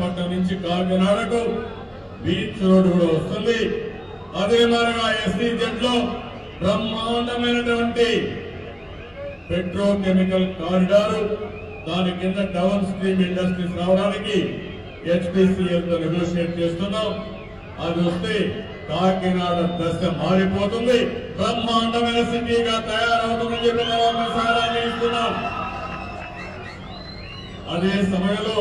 పట్టణం నుంచి కాకినాడకు beach road కూడా వస్తుంది అదే మరగా ఎస్సీ జెట్లో బ్రహ్మాండమైనటువంటి పెట్రోకెమికల్ కారిడార్ దాని కింద డౌన్ స్ట్రీమ్ ఇండస్ట్రీస్ రావడానికి హెచ్పిసిఎల్ తో నెగోషియేట్ చేస్తున్నాం అది వస్తే కాకినాడ దశ మారిపోతుంది బ్రహ్మాండమైన సిటీగా తయారవుతుందని చెప్పి మేము సలహా చేస్తున్నాం అదే సమయంలో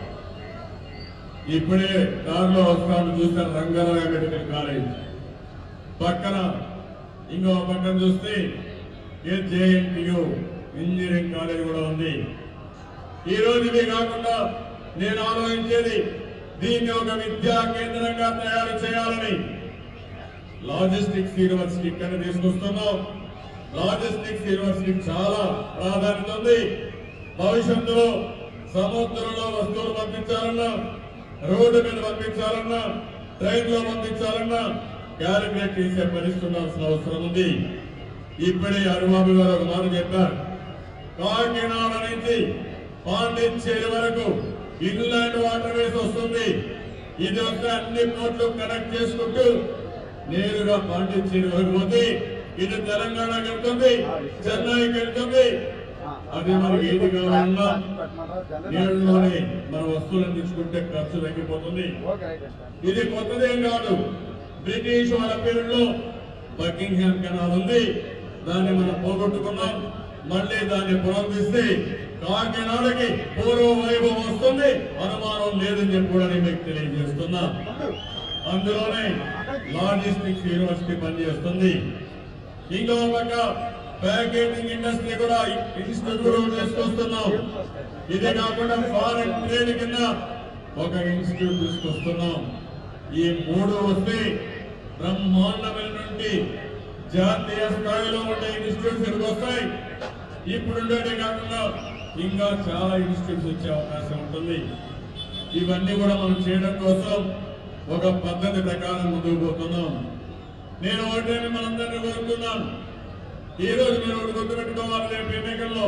ఇప్పుడే దారిలో వస్తాను చూసిన రంగారాయ మెడికల్ కాలేజ్ పక్కన ఇంకో పక్కన చూస్తే జేఎన్టీయు ఇంజనీరింగ్ కాలేజ్ కూడా ఉంది ఈ రోజు ఇవి కాకుండా నేను ఆలోచించేది దీన్ని ఒక విద్యా కేంద్రంగా తయారు చేయాలని లాజిస్టిక్స్ యూనివర్సిటీ ఇక్కడ తీసుకొస్తున్నాం లాజిస్టిక్స్ యూనివర్సిటీ చాలా ప్రాధాన్యత ఉంది భవిష్యత్తులో సముద్రంలో వస్తువులు పంపించాలన్నా రోడ్డు మీద పంపించాలన్నా ట్రైన్ లో పంపించాలన్నా క్యాలిక్యులేట్ చేసే పరిస్థితి ఉండాల్సిన అవసరం ఉంది ఇప్పుడే హరిబాబు గారు ఒక మాట చెప్పారు కాకినాడ నుంచి పాండిచ్చేరి వరకు ఇన్లాండ్ వాటర్ వేస్ వస్తుంది ఇది వస్తే అన్ని పోర్ట్లు కనెక్ట్ చేసుకుంటూ నేరుగా పాండిచ్చేరి వరకు పోతే ఇది తెలంగాణకి వెళ్తుంది చెన్నైకి వెళ్తుంది అది మనకి ఏది కావాలన్నా నీళ్ళలోనే మన వస్తువులను తెచ్చుకుంటే ఖర్చు తగ్గిపోతుంది ఇది కొత్తదేం కాదు బ్రిటిష్ వాళ్ళ పేరులో బకింగ్హామ్ కెనాల్ ఉంది దాన్ని మనం పోగొట్టుకున్నాం మళ్ళీ దాన్ని పునరుద్ధరిస్తే కాకినాడకి పూర్వ వైభవం వస్తుంది అనుమానం లేదని చెప్పి కూడా నేను మీకు తెలియజేస్తున్నా అందులోనే లాజిస్టిక్స్ యూనివర్సిటీ పనిచేస్తుంది ఇంకో పక్క ప్యాకేజింగ్ ఇండస్ట్రీ కూడా ఇన్స్టిట్యూట్ తీసుకొస్తున్నాం ఇదే కాకుండా ఫారెన్ ట్రేడ్ కింద ఒక ఇన్స్టిట్యూట్ తీసుకొస్తున్నాం ఈ మూడు వస్తే బ్రహ్మాండమైనటువంటి జాతీయ స్థాయిలో ఉండే ఇన్స్టిట్యూట్స్ ఇక్కడికి వస్తాయి ఇప్పుడు ఉండేదే కాకుండా ఇంకా చాలా ఇన్స్టిట్యూట్స్ వచ్చే అవకాశం ఉంటుంది ఇవన్నీ కూడా మనం చేయడం కోసం ఒక పద్ధతి ప్రకారం ముందుకు పోతున్నాం నేను ఒకటే మనందరినీ కోరుతున్నాను ఈ రోజు మీరు ఒకటి గుర్తుపెట్టుకోవాలి రేపు ఎన్నికల్లో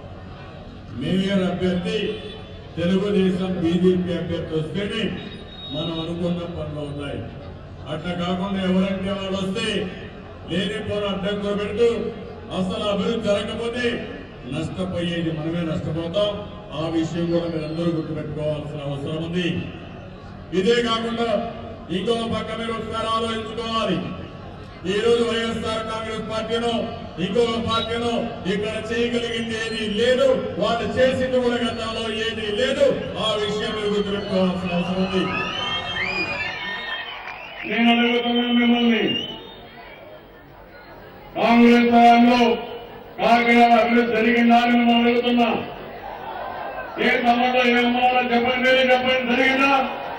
మేయర్ అభ్యర్థి తెలుగుదేశం బీజేపీ అభ్యర్థి వస్తేనే మనం అనుకున్న పనులు అవుతాయి అట్లా కాకుండా ఎవరంటే వాళ్ళు వస్తే లేనిపోయిన అడ్డంకులు పెడుతూ అసలు అభివృద్ధి జరగకపోతే నష్టపోయేది మనమే నష్టపోతాం ఆ విషయం కూడా మీరందరూ గుర్తుపెట్టుకోవాల్సిన అవసరం ఉంది ఇదే కాకుండా ఇంకో పక్క మీరు ఒకసారి ఆలోచించుకోవాలి ఈ రోజు వైఎస్ఆర్ కాంగ్రెస్ పార్టీనో ఇంకొక పార్టీనో ఇక్కడ చేయగలిగింది ఏది లేదు వాళ్ళు చేసింది కూడా గతంలో ఏది లేదు ఆ విషయం మీరు గుర్తుపెట్టుకోవాల్సిన అవసరం ఉంది నేను అడుగుతున్నాను మిమ్మల్ని కాంగ్రెస్ హయాంలో కాకినాడ అభివృద్ధి జరిగిందా అని మిమ్మల్ని అడుగుతున్నా ఏ తమలో ఏమన్నా చెప్పండి మీరే చెప్పండి జరిగిందా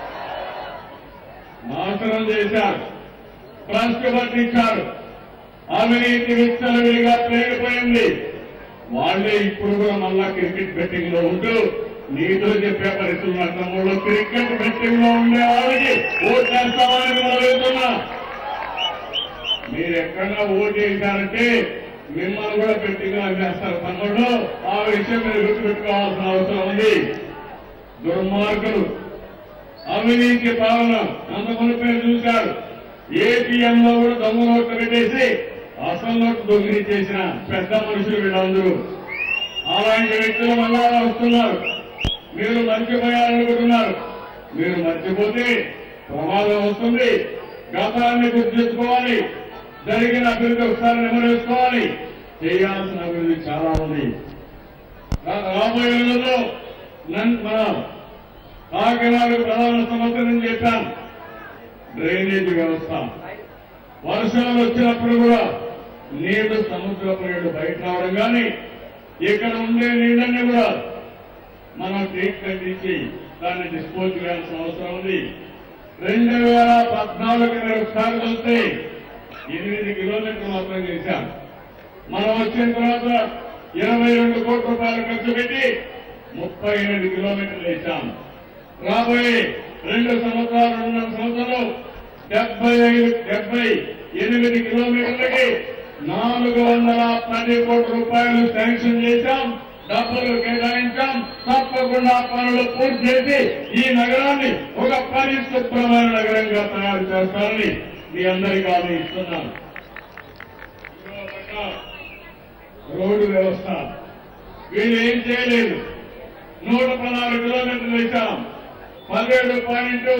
నాశనం చేశారు ట్రస్ట్ పట్టించారు అవినీతి విచ్చలవిడిగా పేరుపోయింది వాళ్ళే ఇప్పుడు కూడా మళ్ళా క్రికెట్ బెట్టింగ్ లో ఉంటూ నీతులు చెప్పే పరిస్థితులు ఉన్న తమ్ముళ్ళు క్రికెట్ బెట్టింగ్ లో ఉండే వాళ్ళకి ఓట్ చేస్తామని మిమ్మల్ని అడుగుతున్నా మీరు ఎక్కడన్నా ఓటు వేశారంటే మిమ్మల్ని కూడా బెట్టింగ్ లో వేస్తారు తమ్ముళ్ళు ఆ విషయం మీరు గుర్తుపెట్టుకోవాల్సిన అవసరం ఉంది దుర్మార్గులు అవినీతి పాలన అంతకుముందు పేరు చూశారు ఏటీఎం లో కూడా దొంగ నోట్లు పెట్టేసి అసలు నోట్లు దొంగిలి చేసిన పెద్ద మనుషులు వీళ్ళందరూ అలాంటి వ్యక్తులు మళ్ళా వస్తున్నారు మీరు మర్చిపోయారనుకుంటున్నారు మీరు మర్చిపోతే ప్రమాదం వస్తుంది గతాన్ని గుర్తు చేసుకోవాలి జరిగిన అభివృద్ధి ఒకసారి నెమరేసుకోవాలి చేయాల్సిన అభివృద్ధి చాలా ఉంది రా- రాబోయే రోజుల్లో నన్ను మన కాకినాడ ప్రధాన సమస్య నేను చెప్పాను డ్రైనేజ్ వ్యవస్థ వర్షాలు వచ్చినప్పుడు కూడా నీళ్లు సముద్రపు నీళ్లు బయట రావడం కానీ ఇక్కడ ఉండే నీళ్ళన్నీ కూడా మనం ట్రీట్మెంట్ ఇచ్చి దాన్ని డిస్పోజ్ చేయాల్సిన అవసరం ఉంది రెండు వేల పద్నాలుగు మీరు ఒకసారి చూస్తే ఎనిమిది కిలోమీటర్లు మాత్రం చేశాం మనం వచ్చిన తర్వాత ఇరవై రెండు కోట్ల రూపాయలు ఖర్చు పెట్టి ముప్పై ఎనిమిది కిలోమీటర్లు వేశాం రాబోయే రెండు సంవత్సరాలు రెండున్నర సంవత్సరాలు డెబ్బై ఐదు డెబ్బై ఎనిమిది కిలోమీటర్లకి నాలుగు వందల పది కోట్ల రూపాయలు శాంక్షన్ చేశాం డబ్బులు కేటాయించాం తప్పకుండా పనులు పూర్తి చేసి ఈ నగరాన్ని ఒక పరిశుభ్రమైన నగరంగా తయారు చేస్తారని మీ అందరికీ హామీ ఇస్తున్నాను ఇంకో పక్క రోడ్డు వ్యవస్థ వీళ్ళు ఏం చేయలేదు నూట పదహారు కిలోమీటర్లు వేశాం పదిహేడు పాయింట్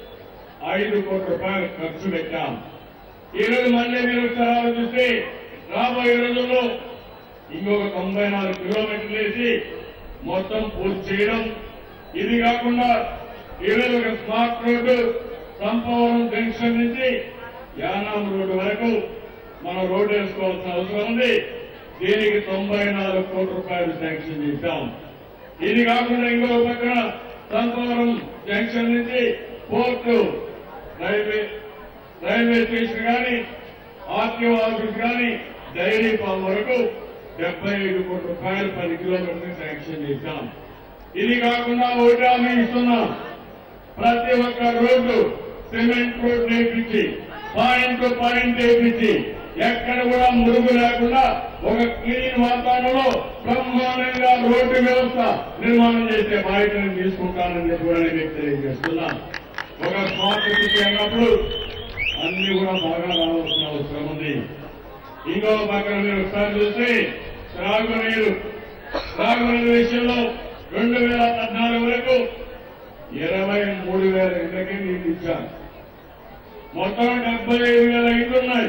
ఐదు కోట్ల రూపాయలు ఖర్చు పెట్టాం ఈ రోజు మళ్ళీ మీరు ఒకసారి ఆలోచిస్తే రాబోయే రోజుల్లో ఇంకొక తొంభై నాలుగు కిలోమీటర్లు వేసి మొత్తం పూర్తి చేయడం ఇది కాకుండా ఈరోజు ఒక స్మార్ట్ రోడ్డు సంపవరం జంక్షన్ నుంచి యానాం రోడ్డు వరకు మనం రోడ్డు వేసుకోవాల్సిన అవసరం ఉంది దీనికి తొంభై నాలుగు కోట్ల రూపాయలు శాంక్షన్ చేశాం ఇది కాకుండా ఇంకో పక్కన సంపవరం జంక్షన్ నుంచి పోర్టు రైల్వే రైల్వే స్టేషన్ కానీ ఆర్టీఓ ఆఫీస్ కానీ డైరీ ఫామ్ వరకు డెబ్బై ఐదు కోట్ల రూపాయలు పది కిలోమీటర్లు శాంక్షన్ చేశాం ఇది కాకుండా ఒకటి హామీ ఇస్తున్నాం ప్రతి ఒక్క రోడ్డు సిమెంట్ రోడ్ నేర్పించి పాయింట్ టు పాయింట్ వేయించి ఎక్కడ కూడా మురుగు లేకుండా ఒక క్లీన్ వాతావరణంలో బ్రహ్మాండంగా రోడ్డు వ్యవస్థ నిర్మాణం చేసే బాధ్యతను తీసుకుంటానని చెప్పి కూడా నేను మీకు తెలియజేస్తున్నాను ఒక స్మార్ట్ సిటీ అన్నప్పుడు అన్ని కూడా బాగా రావాల్సిన అవసరం ఉంది ఇంకో పక్కన మీరు ఒకసారి చూస్తే త్రాగునీరు త్రాగునీరు విషయంలో రెండు వేల పద్నాలుగు వరకు ఇరవై మూడు వేల ఇళ్ళకి నీళ్ళు ఇచ్చారు మొత్తం డెబ్బై ఐదు వేల ఇళ్ళు ఉన్నాయి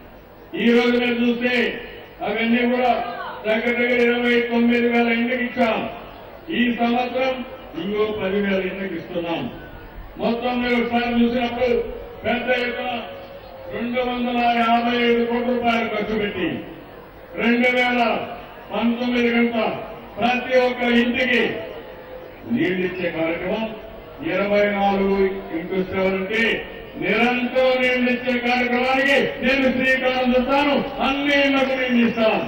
ఈ రోజు మీరు చూస్తే అవన్నీ కూడా దగ్గర దగ్గర ఇరవై తొమ్మిది వేల ఇంటికి ఇచ్చాం ఈ సంవత్సరం ఇంకో పదివేల ఇంటికి ఇస్తున్నాం మొత్తం మీరు ఒకసారి చూసినప్పుడు పెద్ద ఎత్తున రెండు వందల యాభై ఐదు కోట్ల రూపాయలు ఖర్చు పెట్టి రెండు వేల పంతొమ్మిది గంట ప్రతి ఒక్క ఇంటికి నీళ్లిచ్చే కార్యక్రమం ఇరవై నాలుగు ఇంటూ సెవెన్ అంటే నిరంతరం నీళ్లిచ్చే కార్యక్రమానికి నేను శ్రీకారం చుట్టాను అన్ని ఇళ్లకు నేను ఇస్తాను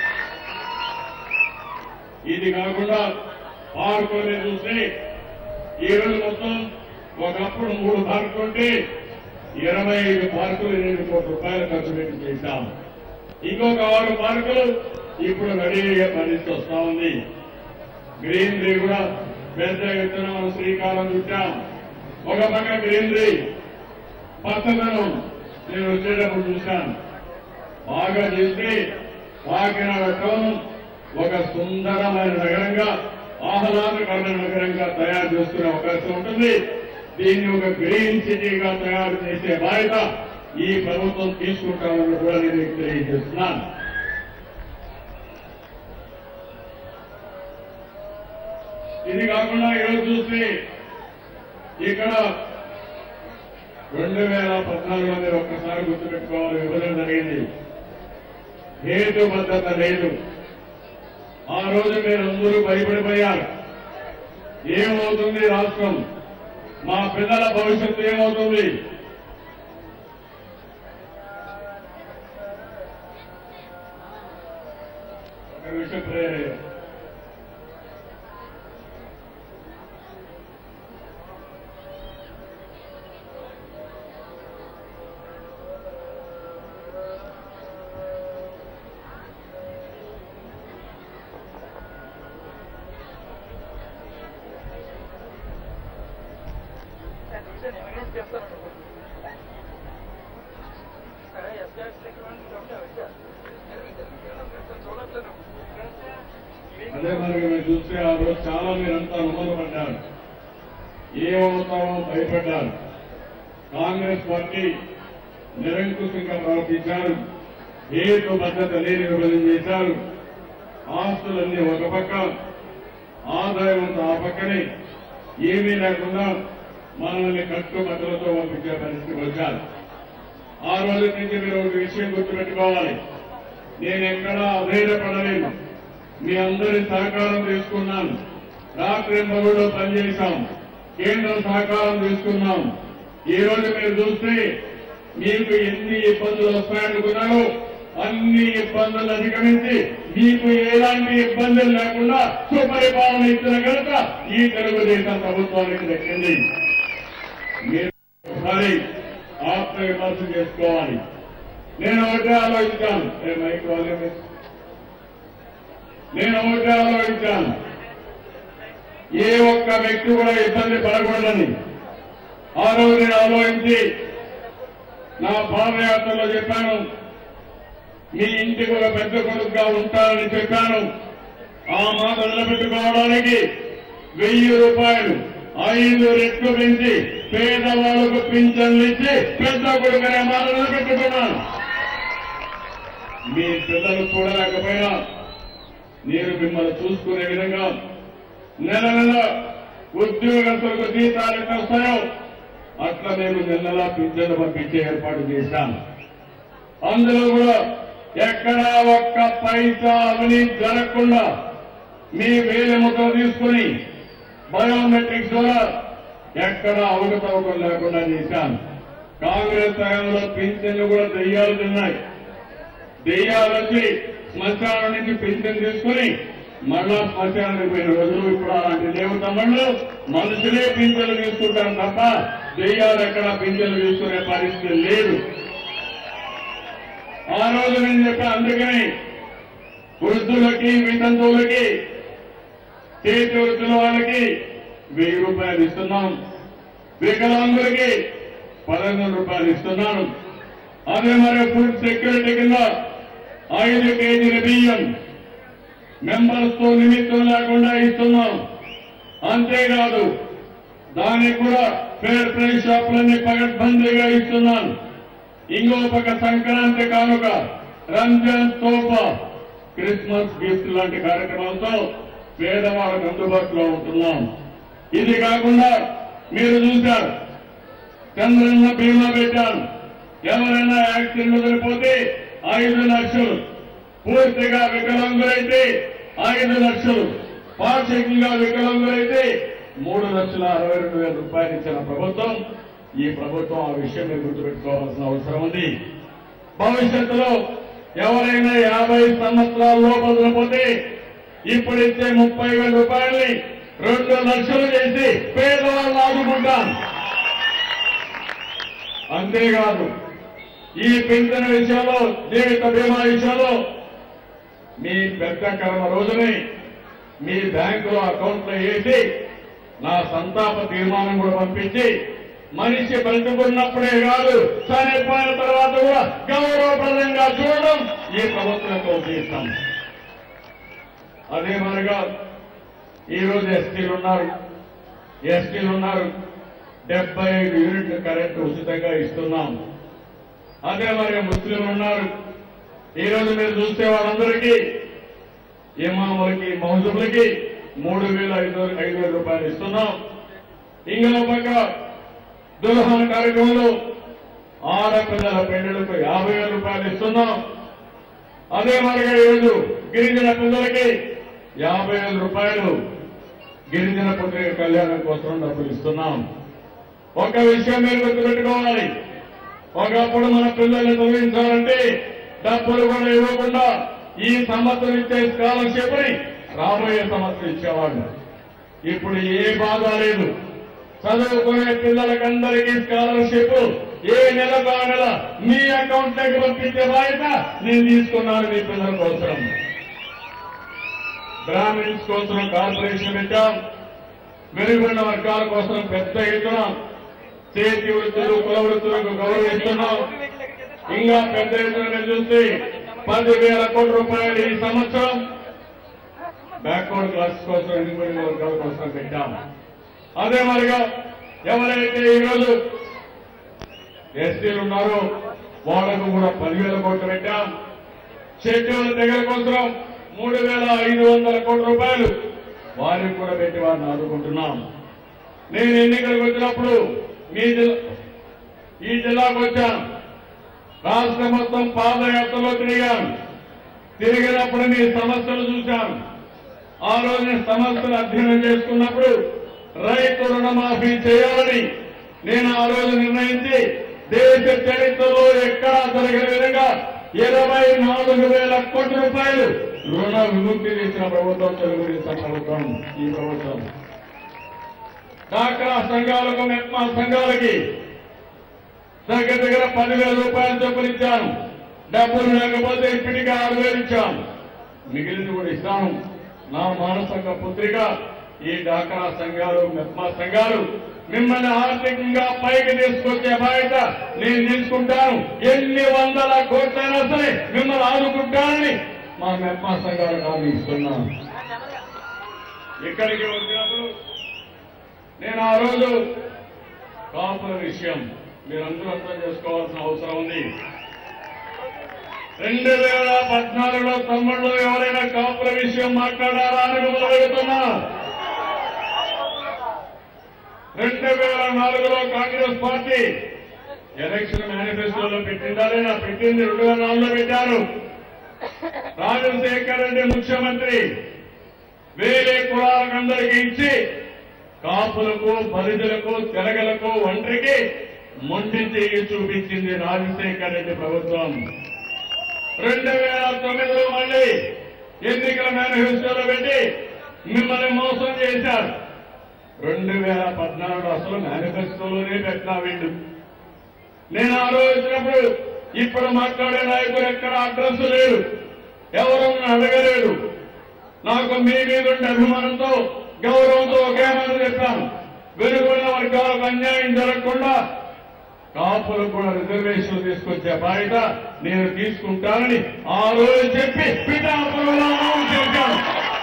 ఇది కాకుండా పార్కులు చూస్తే ఈ రోజు మొత్తం ఒకప్పుడు మూడు పార్కులు ఉంటే ఇరవై ఐదు పార్కులు ఎనిమిది కోట్ల రూపాయలు ఖర్చు పెట్టి చేశాం ఇంకొక ఆరు పార్కులు ఇప్పుడు రెడీగా పరిస్థితి వస్తా ఉంది గ్రీనరీ కూడా పెద్ద ఎత్తున మనం శ్రీకారం చుట్టాం ఒక పక్క గ్రీనరీ పచ్చదనం నేను వచ్చేటప్పుడు చూశాను బాగా చేస్తే కాకినాడ టౌన్ ఒక సుందరమైన నగరంగా ఆహ్లాదకరమైన నగరంగా తయారు చేసుకునే అవకాశం ఉంటుంది దీన్ని ఒక గ్రీన్ సిటీగా తయారు చేసే బాధ్యత ఈ ప్రభుత్వం తీసుకుంటామని కూడా నేను మీకు తెలియజేస్తున్నాను ఇది కాకుండా ఈరోజు చూస్తే ఇక్కడ రెండు వేల పద్నాలుగులో మీరు ఒక్కసారి గుర్తుపెట్టుకోవాలి విభజన జరిగింది హేతుబద్ధత లేదు ఆ రోజు మీరందరూ భయపడిపోయారు ఏమవుతుంది రాష్ట్రం మా పిల్లల భవిష్యత్తు ఏమవుతుంది ఒక విషయం ప్రేరణ అదే మరి మీరు చూస్తే ఆ రోజు చాలా మీరంతా అనుమానపడ్డారు ఏమవుతామో భయపడ్డారు కాంగ్రెస్ పార్టీ నిరంకుశంగా ప్రవర్తించారు హేతు భద్రత లేని విభజన చేశారు ఆస్తులన్నీ ఒక పక్క ఆదాయం అంతా ఆ పక్కనే ఏమీ లేకుండా మనల్ని కట్టుబట్టలతో పంపించే పరిస్థితికి వచ్చారు ఆ రోజు నుంచి మీరు ఒక విషయం గుర్తుపెట్టుకోవాలి నేను ఎక్కడా అధైర్యపడలేదు మీ అందరి సహకారం తీసుకున్నాను రాత్రి మగుడు పనిచేశాం కేంద్రం సహకారం తీసుకున్నాం ఈ రోజు మీరు చూస్తే మీకు ఎన్ని ఇబ్బందులు వస్తాయనుకున్నారో అన్ని ఇబ్బందులు అధిగమించి మీకు ఎలాంటి ఇబ్బందులు లేకుండా సుపరిపాలన ఇచ్చిన కనుక ఈ తెలుగుదేశం ప్రభుత్వానికి దక్కింది మీరు ఒకసారి ఆత్మ విమర్శ చేసుకోవాలి నేను ఒకటే ఆలోచించాను ఏ మైక్ వాల్యూమ్ ఇస్- నేను ఒకటి ఆలోచించాను ఏ ఒక్క వ్యక్తి కూడా ఇబ్బంది పడకూడదని ఆ రోజు నేను ఆలోచించి నా పాదయాత్రలో చెప్పాను మీ ఇంటికి ఒక పెద్ద కొడుకుగా ఉంటానని చెప్పాను ఆ మాట నిలబెట్టుకోవడానికి వెయ్యి రూపాయలు ఐదు రెట్లు పెంచి పేదవాళ్లకు పింఛన్లు ఇచ్చి పెద్ద కొడుకునే మాట నిలబెట్టుకున్నాను మీ పిల్లలు చూడలేకపోయినా నేను మిమ్మల్ని చూసుకునే విధంగా నెల నెల ఉద్యోగస్తులకు జీతాలు ఎట్లా వస్తాయో అట్లా మేము నెల నెలా పింఛన్లు పంపించే ఏర్పాటు చేశాను అందులో కూడా ఎక్కడా ఒక్క పైసా అవినీతి జరగకుండా మీ వేలముతో తీసుకుని బయోమెట్రిక్స్ ద్వారా ఎక్కడ అవకతవకలు లేకుండా చేశాను కాంగ్రెస్ హయాంలో పింఛన్లు కూడా దెయ్యాలు తిన్నాయి దెయ్యాలు వచ్చి శ్మశానం నుంచి పింఛన్ తీసుకుని మళ్ళా శ్మశానానికి పోయిన రోజులు ఇప్పుడు అలాంటి లేవు తమ్ముళ్ళు మనుషులే పింఛన్లు తీసుకుంటారు తప్ప దెయ్యాలు ఎక్కడ పింఛన్లు తీసుకునే పరిస్థితి లేదు ఆ రోజు నేను చెప్పా అందుకని వృద్ధులకి వితంతువులకి చేతి వృత్తుల వాళ్ళకి వెయ్యి రూపాయలు ఇస్తున్నాం వికలాంగులకి పదకొండు రూపాయలు ఇస్తున్నాను అదే మరి ఫుడ్ సెక్యూరిటీ కింద ఐదు కేజీల బియ్యం మెంబర్స్ తో నిమిత్తం లేకుండా ఇస్తున్నాం అంతేకాదు దానికి కూడా ఫేర్ ప్రైస్ షాపులన్నీ పగడ్బందీగా ఇస్తున్నాను ఇంకో పక్క సంక్రాంతి కానుక రంజాన్ తోఫా క్రిస్మస్ గిఫ్ట్ లాంటి కార్యక్రమాలతో పేదవాళ్ళకు అందుబాటులో ఉంటున్నాం ఇది కాకుండా మీరు చూశారు చంద్రన్న బీమా పెట్టాను ఎవరైనా యాక్సిడెంట్ వదిలిపోతే ఐదు లక్షలు పూర్తిగా వికలాంగులైతే ఐదు లక్షలు పాక్షికంగా వికలాంగులైతే మూడు లక్షల అరవై రెండు వేల రూపాయలు ఇచ్చిన ప్రభుత్వం ఈ ప్రభుత్వం ఆ విషయం మీరు గుర్తుపెట్టుకోవాల్సిన అవసరం ఉంది భవిష్యత్తులో ఎవరైనా యాభై సంవత్సరాల లోపల పోతే ఇప్పుడు ఇచ్చే ముప్పై వేల రూపాయల్ని రెండు లక్షలు చేసి పేదవాళ్ళు ఆదుకుంటాం అంతేకాదు ఈ పింఛన్ విషయంలో జీవిత బీమా విషయంలో మీ పెద్ద కర్మ రోజుని మీ బ్యాంకులో అకౌంట్లో వేసి నా సంతాప తీర్మానం కూడా పంపించి మనిషి బ్రతుకున్నప్పుడే కాదు చనిపోయిన తర్వాత కూడా గౌరవప్రదంగా చూడడం ఈ ప్రభుత్వంతో చేస్తాం అదే మరిగా ఈరోజు ఎస్టీలు ఉన్నారు ఎస్టీలు ఉన్నారు డెబ్బై ఐదు యూనిట్ల కరెంటు ఉచితంగా ఇస్తున్నాం అదే మరి ముస్లింలు ఉన్నారు ఈ రోజు మీరు చూస్తే వాళ్ళందరికీ ఇమాములకి మౌజులకి మూడు వేల ఐదు ఐదు వేల రూపాయలు ఇస్తున్నాం ఇంకో పక్క దుల్హన్ కార్యక్రమంలో ఆడపిల్లల పెళ్లిళ్లకు యాభై వేల రూపాయలు ఇస్తున్నాం అదే మరిగా ఈరోజు గిరిజన పిల్లలకి యాభై వేల రూపాయలు గిరిజన పుత్రిక కళ్యాణం కోసం డబ్బులు ఇస్తున్నాం ఒక విషయం మీరు గుర్తుపెట్టుకోవాలి ఒకప్పుడు మన పిల్లల్ని చదివించాలంటే డబ్బులు కూడా ఇవ్వకుండా ఈ సంవత్సరం ఇచ్చే స్కాలర్షిప్ ని రాబోయే సంవత్సరం ఇచ్చేవాళ్ళు ఇప్పుడు ఏ బాధ లేదు చదువుకునే పిల్లలకందరికీ స్కాలర్షిప్ ఏ నెలకు ఆ నెల మీ అకౌంట్ లోకి పంపించే బాధ్యత నేను తీసుకున్నాను మీ పిల్లల కోసం బ్రాహ్మిన్స్ కోసం కార్పొరేషన్ పెట్టాం వెలుగున్న వర్గాల కోసం పెద్ద ఎత్తున చేతి వృత్తులు కుల వృత్తులకు గౌరవిస్తున్నాం ఇంకా పెద్ద ఎత్తున మీరు చూస్తే పదివేల కోట్ల రూపాయలు ఈ సంవత్సరం బ్యాక్వర్డ్ క్లాస్ కోసం వెనుకబడిన వర్గాల కోసం పెట్టాం అదే మరిగా ఎవరైతే ఈరోజు ఎస్టీలు ఉన్నారో వాళ్లకు కూడా పదివేల కోట్లు పెట్టాం షెడ్యూల్ తెగల కోసం మూడు వేల ఐదు వందల కోట్ల రూపాయలు వారికి కూడా పెట్టి వారిని ఆదుకుంటున్నాం నేను ఎన్నికలకు వచ్చినప్పుడు మీ జిల్లా ఈ జిల్లాకు వచ్చాను రాష్ట్ర మొత్తం పాదయాత్రలో తిరిగాను తిరిగినప్పుడు మీ సమస్యలు చూశాను ఆ రోజు నేను సమస్యలు అధ్యయనం చేసుకున్నప్పుడు రైతు రుణమాఫీ చేయాలని నేను ఆ రోజు నిర్ణయించి దేశ చరిత్రలో ఎక్కడా జరగని విధంగా ఇరవై నాలుగు వేల కోట్ల రూపాయలు రుణ విముక్తి చేసిన ప్రభుత్వం తెలుగుదేశం ప్రభుత్వం ఈ ప్రభుత్వం డాక్రా సంఘాలకు మెట్మా సంఘాలకి దగ్గర దగ్గర పదివేల రూపాయలు చొప్పునిచ్చాను డబ్బులు లేకపోతే ఇప్పటికే ఆరు వేలు ఇచ్చాం మిగిలింది కూడా ఇస్తాను నా మానసంగ పుత్రిక ఈ డాక్రా సంఘాలు మెప్మా సంఘాలు మిమ్మల్ని ఆర్థికంగా పైకి తీసుకొచ్చే బాధ్యత నేను తీసుకుంటాను ఎన్ని వందల కోట్లైనా సరే మిమ్మల్ని ఆదుకుంటానని మా మెప్మా సంఘాలు హామీ ఇస్తున్నాను ఇక్కడికి వచ్చినప్పుడు నేను ఆ రోజు కాపుల విషయం మీరందరూ అర్థం చేసుకోవాల్సిన అవసరం ఉంది రెండు వేల పద్నాలుగులో తమ్ముళ్ళు ఎవరైనా కాపుల విషయం మాట్లాడారా అని మిమ్మల్ని అడుగుతున్నా రెండు వేల నాలుగులో కాంగ్రెస్ పార్టీ ఎలక్షన్ మేనిఫెస్టోలో పెట్టిందా లేదా పెట్టింది రెండు వేల నాలుగులో పెట్టారు రాజశేఖర్ రెడ్డి ముఖ్యమంత్రి వేరే కులాలకు అందరికీ ఇచ్చి కాపులకు బలిజలకు తెలగలకు ఒంటరికి మొండి చేయి చూపించింది రాజశేఖర రెడ్డి ప్రభుత్వం రెండు వేల తొమ్మిదిలో మళ్ళీ ఎన్నికల మేనిఫెస్టోలో పెట్టి మిమ్మల్ని మోసం చేశారు రెండు వేల పద్నాలుగు అసలు మేనిఫెస్టోలోనే పెట్టినా వీళ్ళు నేను ఆలోచించినప్పుడు ఇప్పుడు మాట్లాడే నాయకులు ఎక్కడ అడ్రస్ లేరు ఎవరు అడగలేరు నాకు మీ మీద ఉండే అభిమానంతో గౌరవంతో ఒకే మాట చెప్పాను వెనుకున్న వర్గాలకు అన్యాయం జరగకుండా కాపులకు కూడా రిజర్వేషన్ తీసుకొచ్చే బాధ్యత నేను తీసుకుంటానని ఆ రోజు చెప్పి పిఠాపురంలో అనౌన్స్ చేశాను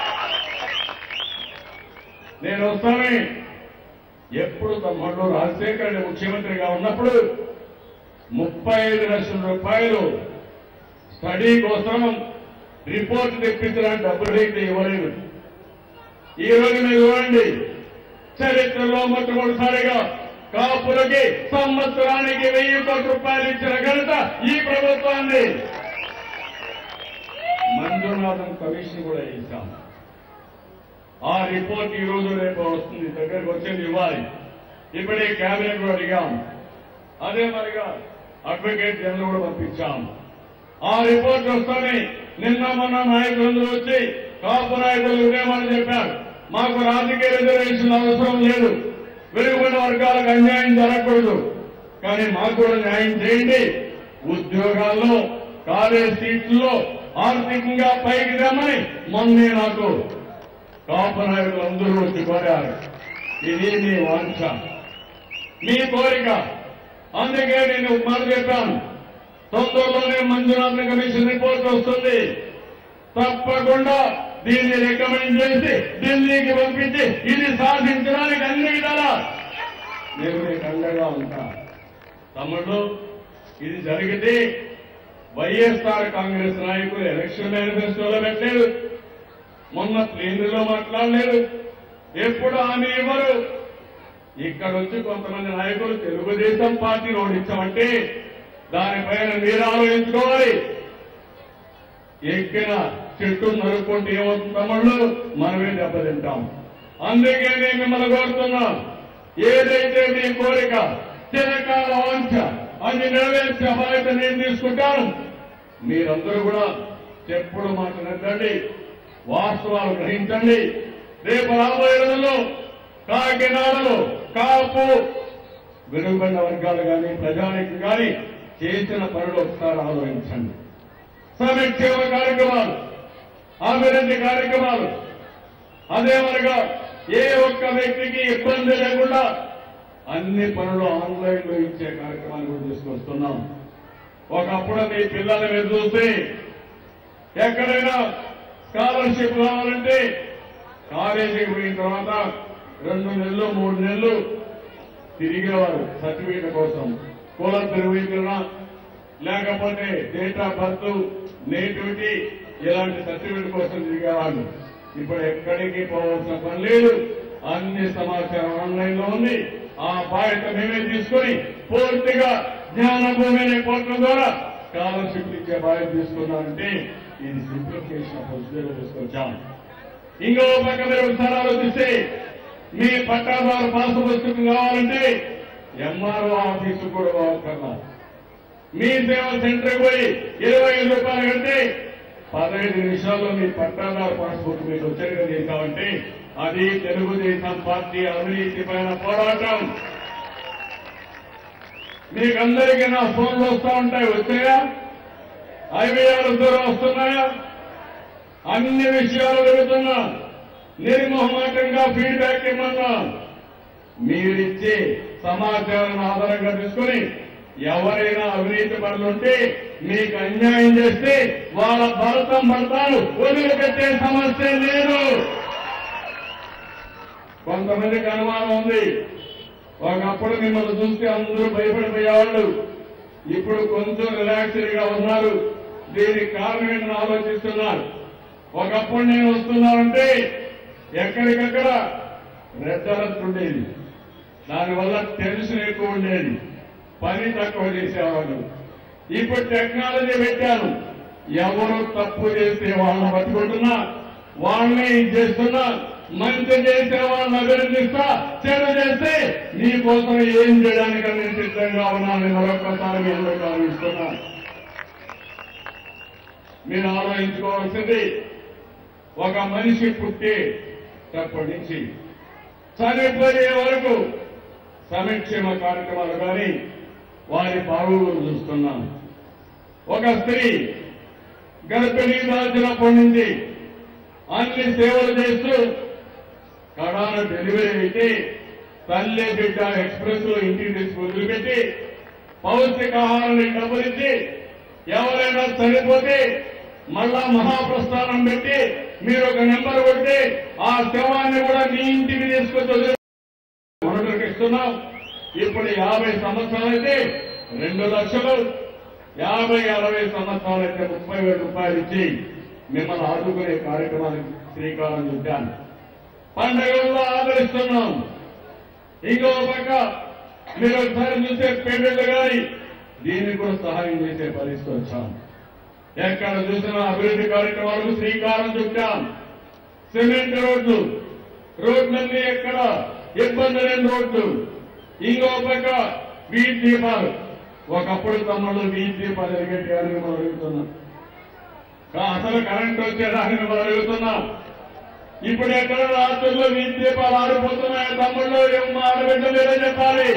నేను వస్తానే ఎప్పుడు తమ్ముళ్ళు రాజశేఖర రెడ్డి ముఖ్యమంత్రిగా ఉన్నప్పుడు ముప్పై ఐదు లక్షల రూపాయలు స్టడీ కోసం రిపోర్ట్ తెప్పించడానికి డబ్బులు అయితే ఇవ్వలేదు ఈ రోజు మీరు చూడండి చరిత్రలో మొట్టమొదటిసారిగా కాపులకి సంవత్సరానికి వెయ్యి కోట్ల రూపాయలు ఇచ్చిన ఘనత ఈ ప్రభుత్వాన్ని మంజునాథం కమిషన్ కూడా ఇచ్చాం ఆ రిపోర్ట్ ఈ రోజు రేపు వస్తుంది దగ్గరకు వచ్చింది ఇవ్వాలి ఇప్పుడే కేబినెట్ కూడా అడిగాం అదే మరిగా అడ్వకేట్ జనరల్ కూడా పంపించాం ఆ రిపోర్ట్ వస్తానే నిన్న మొన్న నాయకులందరూ వచ్చి కాపు నాయకులు ఉదయమని చెప్పారు మాకు రాజకీయ రిజర్వేషన్ అవసరం లేదు వెలుగుబడిన వర్గాలకు అన్యాయం జరగకూడదు కానీ మాకు కూడా న్యాయం చేయండి ఉద్యోగాల్లో కాలేజ్ సీట్లలో ఆర్థికంగా పైకి రమ్మని మొన్నే నాకు కాపు నాయకులు అందరూ వచ్చి కోరారు ఇది మీ వాంఛ మీ కోరిక అందుకే నేను మాట చెప్పాను తొందరలోనే మంజునాథ్ కమిషన్ రిపోర్ట్ వస్తుంది తప్పకుండా దీన్ని రికమెండ్ చేసి ఢిల్లీకి పంపించి ఇది సాధించడానికి అన్ని విధాలా నేను మీకు అండగా ఉంటా తమ్ముడు ఇది జరిగితే వైఎస్ఆర్ కాంగ్రెస్ నాయకులు ఎలక్షన్ మేనిఫెస్టోలో పెట్టలేదు మొన్న ప్లేన్లో మాట్లాడలేదు ఎప్పుడు హామీ ఇవ్వరు ఇక్కడ వచ్చి కొంతమంది నాయకులు తెలుగుదేశం పార్టీని ఓడించామంటే దానిపైన మీరు ఆలోచించుకోవాలి ఎక్కిన చెట్టు నరుక్కుంటే ఏమవుతుంది తమ్ముళ్ళు మనమే దెబ్బతింటాం అందుకే నేను మిమ్మల్ని కోరుతున్నాం ఏదైతే మీ కోరిక చిరకాల వాంఛ అది నెరవేర్చే బాధ్యత నేను తీసుకుంటాను మీరందరూ కూడా చెప్పుడు మాట్లాడండి వాస్తవాలు గ్రహించండి రేపు రాబోయే రోజుల్లో కాకినాడలో కాపు వెనుకబడిన వర్గాలు కానీ ప్రజానికి కానీ చేసిన పనులు ఒకసారి ఆలోచించండి సంక్షేమ కార్యక్రమాలు అభివృద్ధి కార్యక్రమాలు అదే మరిగా ఏ ఒక్క వ్యక్తికి ఇబ్బంది లేకుండా అన్ని పనులు ఆన్లైన్ లో ఇచ్చే కార్యక్రమాలు కూడా తీసుకొస్తున్నాం ఒకప్పుడు మీ పిల్లల మీద చూస్తే ఎక్కడైనా స్కాలర్షిప్ కావాలంటే కాలేజీకి పోయిన తర్వాత రెండు నెలలు మూడు నెలలు తిరిగేవారు సర్టిఫికేట్ కోసం కుల ధృవీకరణ లేకపోతే డేట్ ఆఫ్ బర్త్ నేటివిటీ ఇలాంటి సర్టిఫికేట్ కోసం తిరిగేవాళ్ళు ఇప్పుడు ఎక్కడికి పోవాల్సిన పని లేదు అన్ని సమాచారం ఆన్లైన్ లో ఉంది ఆ బాధ్యత మేమే తీసుకొని పూర్తిగా జ్ఞానభూమి అనే పోర్టల్ ద్వారా స్కాలర్షిప్ ఇచ్చే బాధ్యత తీసుకున్నామంటే ఇది సింప్లిఫికేషన్ ప్రొసీజర్ తీసుకొచ్చాం ఇంకో పక్క మీరు ఒకసారి ఆలోచిస్తే మీ పట్టాదారు పాస్ పుస్తకం కావాలంటే ఎంఆర్ఓ ఆఫీసు కూడా పోవక్కర్లా మీ సేవా సెంటర్కి పోయి ఇరవై ఐదు రూపాయలు కంటే పదహైదు నిమిషాల్లో మీ పట్టాదారు పాస్బుక్ మీకు వచ్చేట్టుగా చేశామంటే అది తెలుగుదేశం పార్టీ అవినీతి పైన పోరాటం మీకందరికీ నా ఫోన్లు వస్తూ ఉంటాయి వచ్చాయా ఐవీఆర్ ద్వారా వస్తున్నాయా అన్ని విషయాలు అడుగుతున్నా నిర్మోహమాటంగా ఫీడ్బ్యాక్ ఇమ్మన్నా మీరిచ్చే సమాచారాన్ని ఆధారంగా తీసుకుని ఎవరైనా అవినీతి పనులుంటే మీకు అన్యాయం చేస్తే వాళ్ళ భరతం పడతాను వదిలిపెట్టే సమస్య లేదు కొంతమందికి అనుమానం ఉంది ఒకప్పుడు మిమ్మల్ని చూస్తే అందరూ భయపడిపోయేవాళ్ళు ఇప్పుడు కొంచెం రిలాక్స్డ్ గా ఉన్నారు దీనికి కారణం ఏంటని ఆలోచిస్తున్నారు ఒకప్పుడు నేను వస్తున్నానంటే ఎక్కడికక్కడ రెడ్ అలర్ట్ ఉండేది దానివల్ల టెన్షన్ ఎక్కువ ఉండేది పని తక్కువ చేసేవాళ్ళు ఇప్పుడు టెక్నాలజీ పెట్టాను ఎవరు తప్పు చేస్తే వాళ్ళని పట్టుకుంటున్నా వాళ్ళని ఇది చేస్తున్నా మంచి చేసే వాళ్ళని అభినందిస్తా చెడు చేస్తే నీకోసం ఏం చేయడానికి నేను సిద్ధంగా ఉన్నానని మరొకసారి మీ అందరికీ ఆలోచిస్తున్నాను మీరు ఆలోచించుకోవాల్సింది ఒక మనిషి పుట్టేటప్పటి నుంచి చనిపోయే వరకు సంక్షేమ కార్యక్రమాలు కానీ వారి బాగోగులు చూస్తున్నాం ఒక స్త్రీ గర్భిణీ దాల్చినప్పటి నుంచి అన్ని సేవలు చేస్తూ కడాన డెలివరీ అయితే తల్లి బిడ్డ ఎక్స్ప్రెస్ లో ఇంటికి తీసుకు వదిలిపెట్టి పౌష్టికాహారాన్ని డబ్బులిచ్చి ఎవరైనా చనిపోతే మళ్ళా మహాప్రస్థానం పెట్టి మీరు ఒక నెంబర్ కొట్టి ఆ శవాన్ని కూడా మీ ఇంటికి తీసుకొచ్చి వదిలి మొదటికి ఇస్తున్నాం ఇప్పుడు యాభై సంవత్సరాలైతే రెండు లక్షలు యాభై అరవై సంవత్సరాలైతే ముప్పై వేల రూపాయలు ఇచ్చి మిమ్మల్ని ఆదుకునే కార్యక్రమానికి శ్రీకారం చుట్టాను పండుగల్లో ఆదరిస్తున్నాం ఇంకో పక్క మీరు ఒకసారి చూసే పెళ్లిళ్ళు కానీ దీనికి కూడా సహాయం చేసే పరిస్థితి వచ్చాం ఎక్కడ చూసినా అభివృద్ధి కార్యక్రమాలకు శ్రీకారం చుట్టాం సిమెంట్ రోడ్లు రోడ్లన్నీ ఎక్కడ ఇబ్బంది లేని రోడ్లు ఇంకో పక్క వీధి దీపాలు ఒకప్పుడు తమ్ముళ్ళు వీధి దీపాలు ఎరిగేటానికి మనం అడుగుతున్నాం కా- అసలు కరెంట్ వచ్చేదానికి మనం అడుగుతున్నాం ఇప్పుడు ఎక్కడ రాత్రుల్లో వీధి దీపాలు ఆడిపోతున్నాయి తమ్ముళ్ళు ఏం ఆడబిడ్డలు ఏదో చెప్పాలి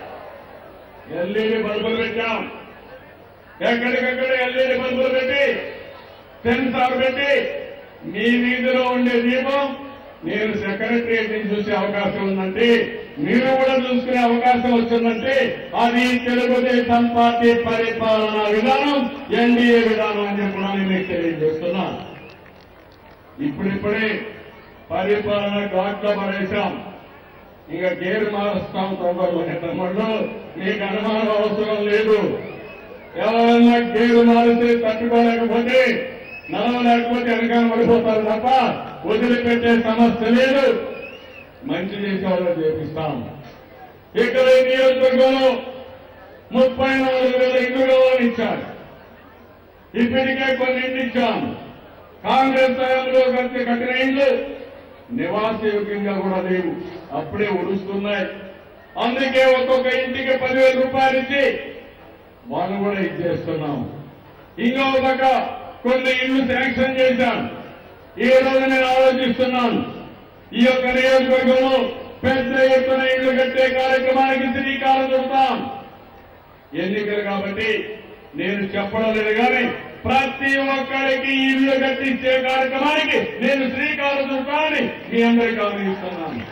ఎల్ఈడి బల్బులు పెట్టాం ఎక్కడికక్కడ ఎల్ఈడి బల్బులు పెట్టి సెన్సార్ పెట్టి మీ వీధిలో ఉండే దీపం నేను సెక్రటరియట్ నుంచి చూసే అవకాశం ఉందంటే మీరు కూడా చూసుకునే అవకాశం వచ్చిందంటే అది తెలుగుదేశం పార్టీ పరిపాలన విధానం ఎన్డీఏ విధానం అని చెప్పి నేను మీకు తెలియజేస్తున్నా ఇప్పుడిప్పుడే పరిపాలన ఘాట్లో పడేశాం ఇంకా గేరు మారుస్తాం తొందరలోనే తమ్ముళ్ళు మీకు అనుమానం అవసరం లేదు ఎవరన్నా గేరు మారితే తట్టుకోలేకపోతే నడవలేకపోతే వెనకాల పడిపోతారు తప్ప వదిలిపెట్టే సమస్య లేదు మంచి చేసే వాళ్ళు చేపిస్తాం ఇక్కడ ఈ నియోజకవర్గంలో ముప్పై నాలుగు వేల ఇల్లు కావాలని ఇచ్చారు ఇప్పటికే కొన్ని ఇండ్లు ఇచ్చాం కాంగ్రెస్ హయాంలో కట్టి కట్టిన ఇండ్లు నివాసయోగ్యంగా కూడా లేవు అప్పుడే ఉడుస్తున్నాయి అందుకే ఒక్కొక్క ఇంటికి పదివేల రూపాయలు ఇచ్చి వాళ్ళు కూడా ఇచ్చేస్తున్నాం ఇంకో పక్క కొన్ని ఇళ్లు శాంక్షన్ చేశాం ఈ రోజు నేను ఆలోచిస్తున్నాను ఈ యొక్క నియోజకవర్గంలో పెద్ద ఎత్తున ఇళ్లు కట్టే కార్యక్రమానికి శ్రీకారం చుడతాం ఎన్నికలు కాబట్టి నేను చెప్పడం లేదు కానీ ప్రతి ఒక్కరికి ఇల్లు కట్టించే కార్యక్రమానికి నేను శ్రీకారం చుట్టాలని మీ అందరికీ ఆలోచిస్తున్నాను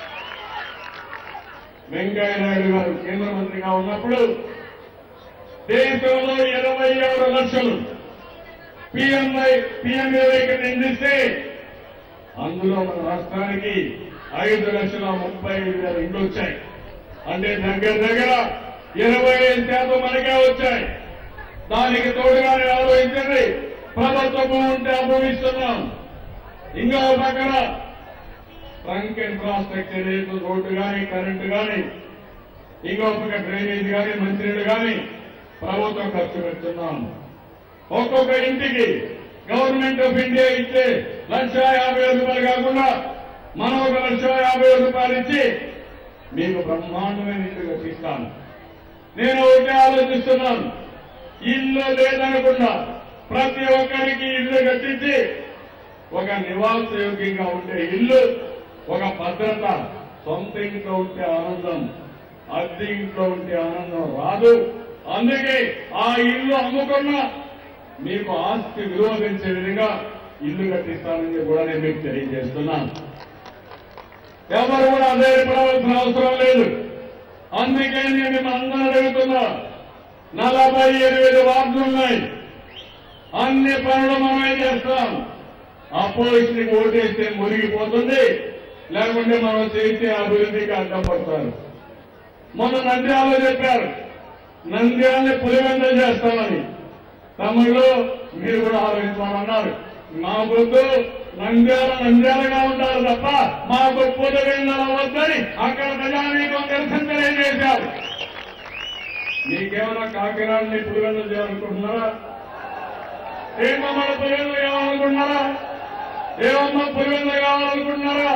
వెంకయ్య నాయుడు గారు కేంద్ర మంత్రిగా ఉన్నప్పుడు దేశంలో ఇరవై ఆరు లక్షలు పిఎంఐ పిఎంఏకి నిందిస్తే అందులో మన రాష్ట్రానికి ఐదు లక్షల ముప్పై ఐదు వేల ఇండ్లు వచ్చాయి అంటే దగ్గర దగ్గర ఇరవై ఐదు శాతం మనకే వచ్చాయి దానికి తోడుగానే ఆలోచించండి ప్రభుత్వము ఉంటే అభవిస్తున్నాం ఇంకో పక్కన ట్రంక్ ఇన్ఫ్రాస్ట్రక్చర్ లేదు రోడ్డు కానీ కరెంటు కానీ ఇంకో పక్క డ్రైనేజ్ కానీ మంచినీళ్ళు కానీ ప్రభుత్వం ఖర్చు పెడుతున్నాం ఒక్కొక్క ఇంటికి గవర్నమెంట్ ఆఫ్ ఇండియా ఇచ్చే లక్ష యాభై వేల రూపాయలు కాకుండా మనం ఒక లక్ష యాభై వేల రూపాయలు ఇచ్చి మీకు బ్రహ్మాండమైన ఇల్లు కట్టిస్తాను నేను ఒకటే ఆలోచిస్తున్నాను ఇల్లు లేదనకుండా ప్రతి ఒక్కరికి ఇల్లు కట్టించి ఒక నివాసయోగ్యంగా ఉండే ఇల్లు ఒక భద్రత సొంత ఇంట్లో ఉంటే ఆనందం అద్దె ఇంట్లో ఉంటే ఆనందం రాదు అందుకే ఆ ఇల్లు అమ్ముకున్నా మీకు ఆస్తి విలువ పెంచే విధంగా ఇల్లు కట్టిస్తానని కూడా నేను మీకు తెలియజేస్తున్నాను ఎవరు కూడా అధైర్యపడవలసిన అవసరం లేదు అందుకే నేను మిమ్మల్ని అందరూ అడుగుతున్నా నలభై ఎనిమిది వార్డులు ఉన్నాయి అన్ని పనులు మనమే చేస్తాం అపోజిషన్ ఓటేస్తే మురిగిపోతుంది లేకుంటే మనం చేసే అభివృద్ధికి అడ్డపడతారు మొన్న నంద్యాలలో చెప్పారు నంద్యాలని పులివెంద చేస్తామని తమ్ముళ్ళు మీరు కూడా ఆలోచించమన్నారు మా గొంతు నంద్యాల నంద్యాలగా ఉండాలి తప్ప మాకు పులివెందల వద్దని అక్కడ ప్రజానీకం నిరసన తెలియజేశారు మీకేమైనా కాకినాడని పులివెంద చేయాలనుకుంటున్నారా ఏమమ్మా పులివెంద కావాలనుకుంటున్నారా ఏమమ్మా పులివెంద కావాలనుకుంటున్నారా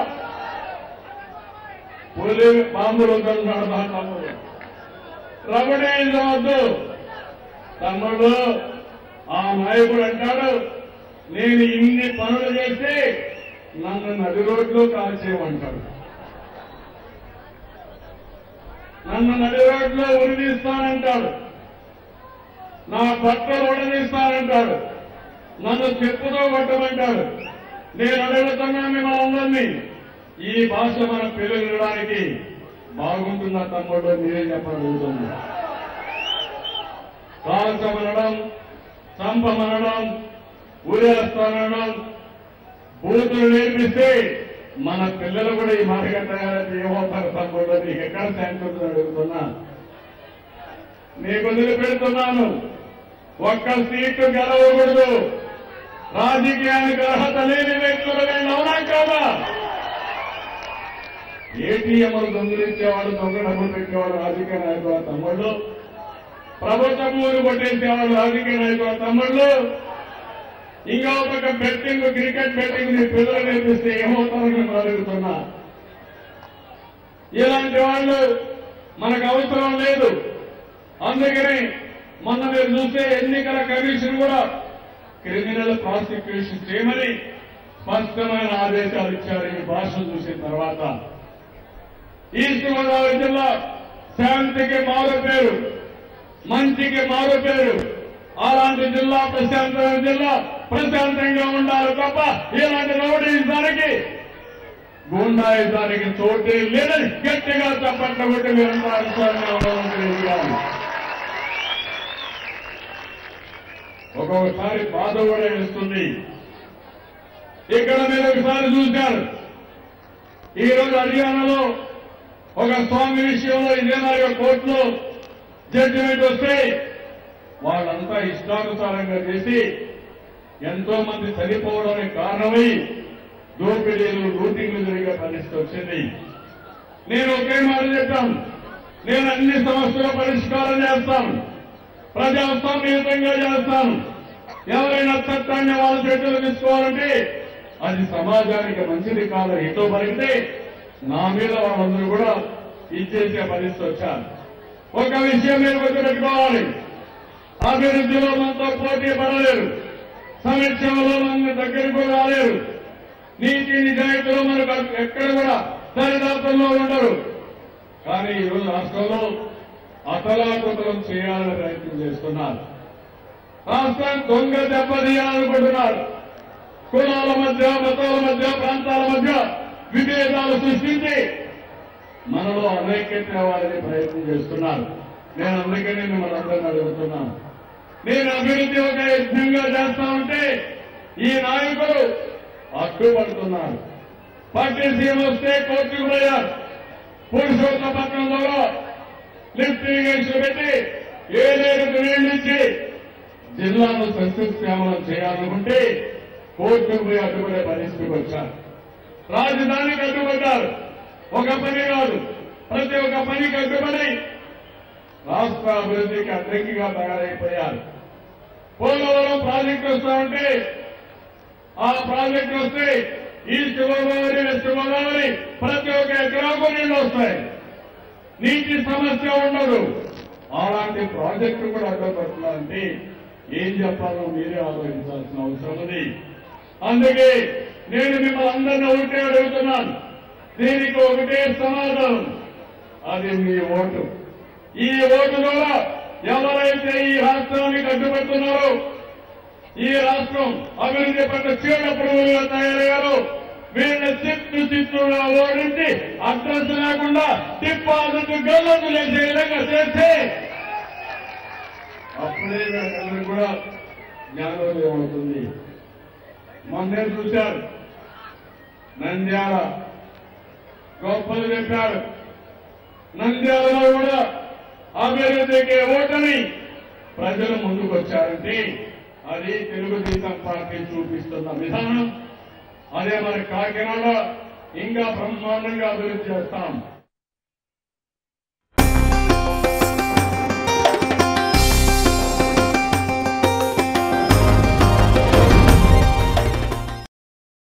పులి బాంబులు వద్దంటున్నాడు మా తమ్ముడు రమణీయవద్దు తమ్ముడు ఆ నాయకుడు అంటాడు నేను ఇన్ని పనులు చేస్తే నన్ను నది రోడ్లో కాల్చేయమంటాడు నన్ను నడి రోడ్లో ఉరిదీస్తానంటాడు నా బట్టలు ఉడదీస్తానంటాడు నన్ను చెప్పుతో కొట్టమంటాడు నేను అడుగుతున్నా మిమ్మల్ని ఈ భాష మన పిల్లలు వినడానికి బాగుంటుందా తమ్ముడు మీరే చెప్పగలుగుతున్నా కాల్చమనడం చంపమనడం ఊరేస్తానడం బూతులు నేర్పిస్తే మన పిల్లలు కూడా ఈ మాటగా తయారైతే ఏమవుతారు తమ్ముడు నీకు ఎక్కడ శాంతి ఉంటుందో అడుగుతున్నా నీకు వదిలిపెడుతున్నాను ఒక్క సీటు గెలవకూడదు రాజకీయానికి అర్హత లేని వ్యక్తులు నేను అవునా కాదా ఏటీఎంలు దొంగిలించేవాడు దొంగ డబ్బులు పెట్టేవాడు రాజకీయ నాయకుల తమ్ముళ్ళు ప్రభుత్వ భూములు కొట్టేసేవాడు రాజకీయ నాయకుల తమ్ముళ్ళు ఇంకా ఒక బెట్టింగ్ క్రికెట్ బెట్టింగ్ నీ పిల్లలు నేర్పిస్తే ఏమవుతారని నేను అడుగుతున్నా ఇలాంటి వాళ్ళు మనకు అవసరం లేదు అందుకని మొన్న మీరు చూస్తే ఎన్నికల కమిషన్ కూడా క్రిమినల్ ప్రాసిక్యూషన్ చేయమని స్పష్టమైన ఆదేశాలు ఇచ్చారు ఈ భాష చూసిన తర్వాత ఈస్ట్ గోదావరి జిల్లా శాంతికి మారు పేరు మంచికి మారు పేరు అలాంటి జిల్లా ప్రశాంతమైన జిల్లా ప్రశాంతంగా ఉండాలి తప్ప ఇలాంటి రౌడీజానికి గుండాయిజానికి చోటే లేదని గట్టిగా చప్పట్ల కొట్టి మీరంతా తెలియజేయాలి ఒక్కొక్కసారి బాధ కూడా వేస్తుంది ఇక్కడ మీరు ఒకసారి చూశారు ఈ రోజు హర్యానాలో ఒక స్వామి విషయంలో ఇదే మరి కోర్టులో జడ్జిమెంట్ వస్తే వాళ్ళంతా ఇష్టానుసారంగా చేసి ఎంతో మంది చనిపోవడానికి కారణమై దోపిడీలు లూటింగ్లు జరిగే పరిస్థితి వచ్చింది నేను ఒకే మాట చెప్పాను నేను అన్ని సమస్యల పరిష్కారం చేస్తాను ప్రజాస్వామ్యయుతంగా చేస్తాను ఎవరైనా చట్టాన్ని వాళ్ళ చేతులు తీసుకోవాలంటే అది సమాజానికి మంచిది కాదు ఎటో పడితే నా మీద వాళ్ళందరూ కూడా ఇచ్చేసే పరిస్థితి వచ్చారు ఒక విషయం మీరు గుర్తుపెట్టుకోవాలి అభివృద్ధిలో మనతో పోటీ పడలేరు సమీక్షలో మన దగ్గరకు రాలేరు నీతి నిజాయితీలో మనకు ఎక్కడ కూడా దరిదాపుల్లో ఉండరు కానీ ఈరోజు రాష్ట్రంలో అతలాకుతలం చేయాలని ప్రయత్నం చేస్తున్నారు రాష్ట్రం దొంగ దెబ్బతీయాలనుకుంటున్నారు కులాల మధ్య మతాల మధ్య ప్రాంతాల మధ్య విభేదాలు సృష్టించి మనలో అనైక్యత తేవాలని ప్రయత్నం చేస్తున్నారు నేను అందుకనే మిమ్మల్ని అందరిని అడుగుతున్నాను నేను అభివృద్ధి ఒక యజ్ఞంగా చేస్తా ఉంటే ఈ నాయకులు అడ్డుపడుతున్నారు పార్టీ సీఎం వస్తే కోర్టుకు పోయారు పురుషోత్తపట్నంలో లిఫ్ట్ ఇరిగేషన్ పెట్టి ఏడేడు నీళ్ళిచ్చి జిల్లాను సస్యశ్యామలం చేయాలనుకుంటే కోర్టుకు పోయి అడ్డుకునే పరిస్థితికి వచ్చారు రాజధానికి అడ్డుపడ్డారు ఒక పని కాదు ప్రతి ఒక్క పనికి అడ్డుపడి రాష్ట్ర అభివృద్ధికి అడ్డంకిగా తయారైపోయారు పోలవరం ప్రాజెక్టు వస్తా ఉంటే ఆ ప్రాజెక్టు వస్తే ఈస్ట్ గోదావరి వెస్ట్ గోదావరి ప్రతి ఒక్క ఎకరాకు నీళ్లు వస్తాయి నీటి సమస్య ఉండదు అలాంటి ప్రాజెక్టు కూడా అడ్డపడుతున్నారంటే ఏం చెప్పాలో మీరే ఆలోచించాల్సిన అవసరం ఉంది అందుకే నేను మిమ్మల్ని అందరినీ ఒకటే అడుగుతున్నాను దీనికి ఒకటే సమాధానం అది మీ ఓటు ఈ ఓటు ద్వారా ఎవరైతే ఈ రాష్ట్రానికి అడ్డుపడుతున్నారో ఈ రాష్ట్రం అభివృద్ధి పట్ల చీడ పురుగులుగా తయారయ్యారు వీళ్ళని చిత్తు చిత్తుగా ఓడించి అడ్రస్ లేకుండా డిపాజిట్ గల్లలు చేసే విధంగా చేస్తే అప్పుడే వీళ్ళందరూ కూడా జ్ఞానోదయం అవుతుంది మొన్నే చూశారు నంద్యాల గొప్పలు చెప్పారు నంద్యాలలో కూడా అభివృద్ధికి ఓటమి ప్రజలు ముందుకొచ్చారంటే అది తెలుగుదేశం పార్టీ చూపిస్తున్న విధానం అదే మరి కాకినాడ ఇంకా బ్రహ్మాండంగా అభివృద్ధి చేస్తాం